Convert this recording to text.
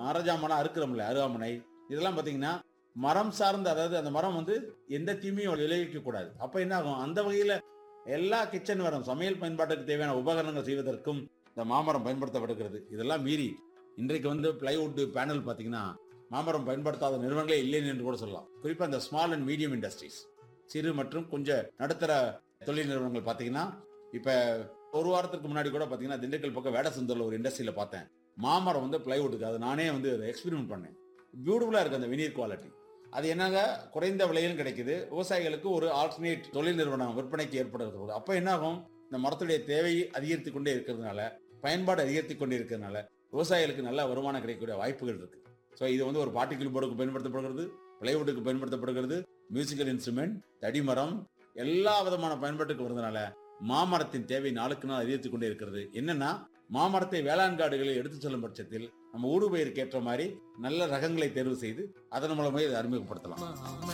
அரஜாமலாம் அறுக்கிறோம்ல அருவாமனை இதெல்லாம் பாத்தீங்கன்னா மரம் சார்ந்த அதாவது அந்த மரம் வந்து எந்த தீமையும் விளைவிக்க கூடாது அப்ப என்ன ஆகும் அந்த வகையில எல்லா கிச்சன் மரம் சமையல் பயன்பாட்டுக்கு தேவையான உபகரணங்கள் செய்வதற்கும் இந்த மாமரம் பயன்படுத்தப்படுகிறது இதெல்லாம் மீறி இன்றைக்கு வந்து பிளைவுட் பேனல் பாத்தீங்கன்னா மாமரம் பயன்படுத்தாத நிறுவனங்களே இல்லைன்னு என்று கூட சொல்லலாம் குறிப்பா இந்த ஸ்மால் அண்ட் மீடியம் இண்டஸ்ட்ரீஸ் சிறு மற்றும் கொஞ்சம் நடுத்தர தொழில் நிறுவனங்கள் பாத்தீங்கன்னா இப்ப ஒரு வாரத்துக்கு முன்னாடி கூட பாத்தீங்கன்னா திண்டுக்கல் பக்கம் வேடசுந்தர்ல ஒரு இண்டஸ்ட்ரியில பார்த்தேன் மாமரம் வந்து பிளைவுட்டுக்கு அது நானே வந்து எக்ஸ்பெரிமெண்ட் பண்ணேன் பியூட்டிஃபுல்லா இருக்கு அந்த வினீர் குவாலிட்டி அது என்னங்க குறைந்த விலையிலும் கிடைக்குது விவசாயிகளுக்கு ஒரு ஆல்டர்னேட் தொழில் நிறுவனம் விற்பனைக்கு ஏற்படுகிறது அப்ப என்ன ஆகும் இந்த மரத்துடைய தேவை அதிகரித்து கொண்டே இருக்கிறதுனால பயன்பாடு அதிகரித்து கொண்டே இருக்கிறதுனால விவசாயிகளுக்கு நல்ல வருமானம் கிடைக்கக்கூடிய வாய்ப்புகள் இருக்கு ஸோ இது வந்து ஒரு பார்ட்டிகிள் போர்டுக்கு பயன்படுத்தப்படுகிறது பிளைவுட்டுக்கு பயன்படுத்தப்படுகிறது மியூசிக்கல் இன்ஸ்ட்ருமெண்ட் தடிமரம் எல்லா விதமான பயன்பாட்டுக்கு வருதுனால மாமரத்தின் தேவை நாளுக்கு நாள் அதிகரித்துக் கொண்டே இருக்கிறது என்னன்னா மாமரத்தை வேளாண் காடுகளில் எடுத்து செல்லும் பட்சத்தில் நம்ம ஊடுபயிருக்கு ஏற்ற மாதிரி நல்ல ரகங்களை தேர்வு செய்து அதன் மூலமே இதை அறிமுகப்படுத்தலாம் மாமர